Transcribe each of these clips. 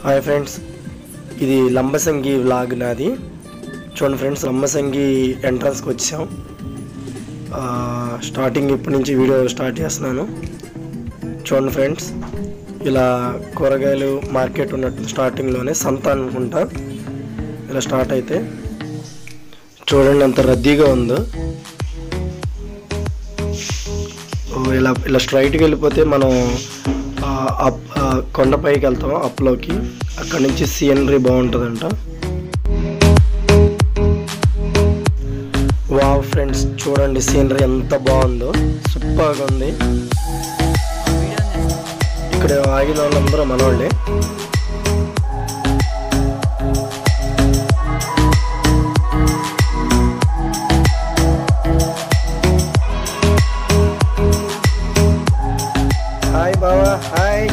hi friends ఇది Lambasingi vlog నాది చూడండి ఫ్రెండ్స్ లంబసంగి ఎంట్రన్స్కి వచ్చాం ఆ, స్టార్టింగ్ ఇప్పటి నుంచి వీడియో స్టార్ట్ చేస్తున్నాను చూడండి ఫ్రెండ్స్ ఇలా కూరగాయలు మార్కెట్ ఉన్నట్టు స్టార్టింగ్లోనే సంత అనుకుంటా ఇలా స్టార్ట్ అయితే చూడండి ఎంత రద్దీగా ఉందో ఓ, ఇలా ఇలా స్ట్రైట్కి వెళ్ళిపోతే మనం ఆ, అప్ ఆ, కొండపైకి వెళ్తాం అప్లోకి అక్కడ నుంచి సీనరీ బాగుంటుందంట వావ్ ఫ్రెండ్స్ చూడండి సీనరీ ఎంత బాగుందో సూపర్గా ఉంది ఇక్కడ ఆగిన వాళ్ళందరూ మనవాళ్ళే హాయ్ బావా హాయ్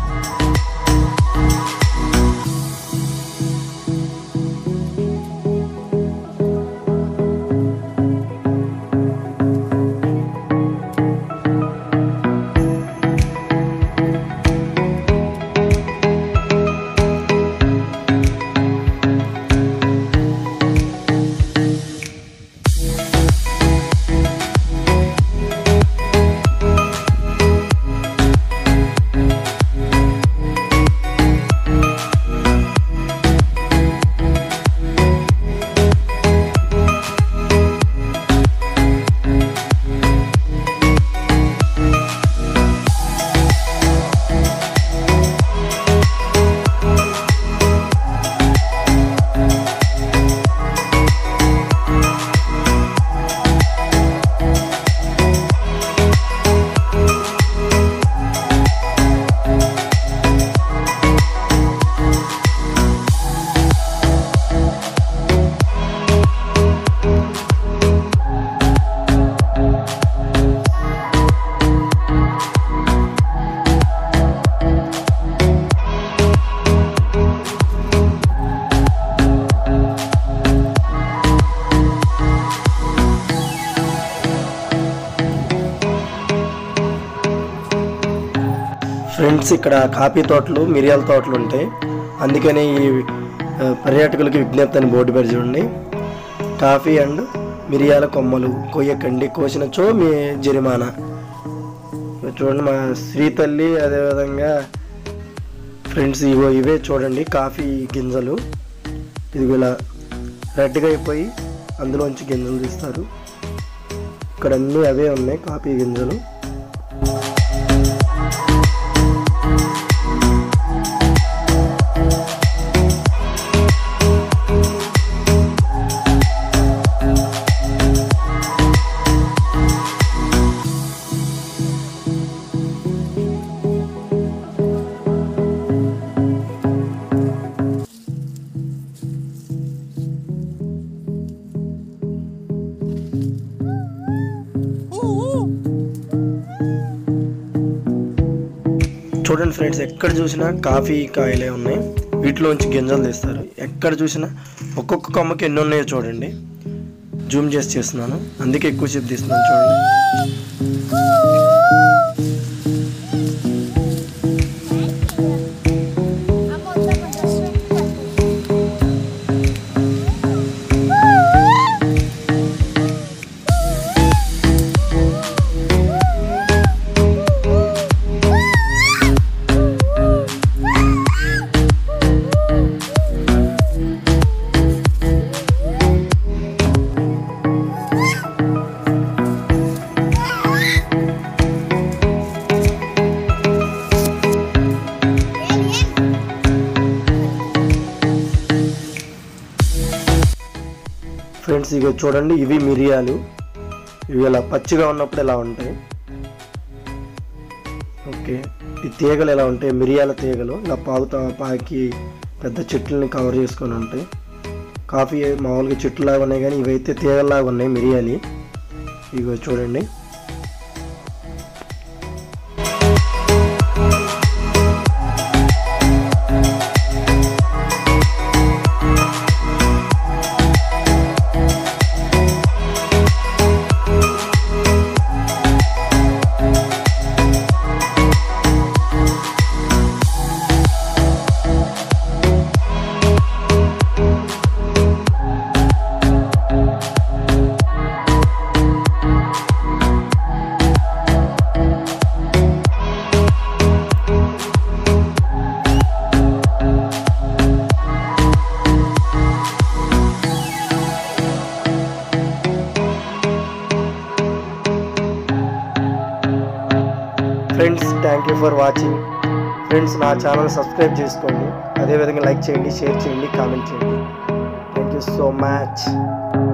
ఫ్రెండ్స్ ఇక్కడ కాఫీ తోటలు మిరియాల తోటలు ఉంటాయి అందుకని ఈ ఆ, పర్యాటకులకి విజ్ఞప్తి అని బోర్డు పేరు చూడండి కాఫీ అండ్ మిరియాల కొమ్మలు కొయ్యకండి కోసినచో మీ జరిమానా ఇవి చూడండి మా శ్రీతల్లి అదేవిధంగా ఫ్రెండ్స్ ఇవో ఇవే చూడండి కాఫీ గింజలు ఇది ఇలా రెడ్గా అయిపోయి అందులోంచి గింజలు తీస్తారు ఇక్కడ అన్నీ అవే ఉన్నాయి కాఫీ గింజలు చూడండి ఫ్రెండ్స్ ఎక్కడ చూసినా కాఫీ కాయలే ఉన్నాయి వీటిలోంచి గింజలు తీస్తారు ఎక్కడ చూసినా ఒక్కొక్క కొమ్మకి ఎన్ని ఉన్నాయో చూడండి జూమ్ చేసి చేస్తున్నాను అందుకే ఎక్కువసేపు తీస్తున్నాను చూడండి ఫ్రెండ్స్ ఇక చూడండి ఇవి మిరియాలు ఇవి ఇలా పచ్చిగా ఉన్నప్పుడు ఇలా ఉంటాయి ఓకే ఈ తీగలు ఎలా ఉంటాయి మిరియాల తీగలు ఇలా పాగుతా పాకి పెద్ద చెట్లని కవర్ చేసుకొని ఉంటాయి కాఫీ మామూలుగా చెట్టులాగా ఉన్నాయి కానీ ఇవైతే తీగల్లాగా ఉన్నాయి మిరియాలి ఇగో చూడండి friends thank you for watching friends నా ఛానల్ సబ్స్క్రైబ్ చేసుకోండి అదేవిధంగా లైక్ చేయండి షేర్ చేయండి కామెంట్ చేయండి థ్యాంక్ యూ సో మచ్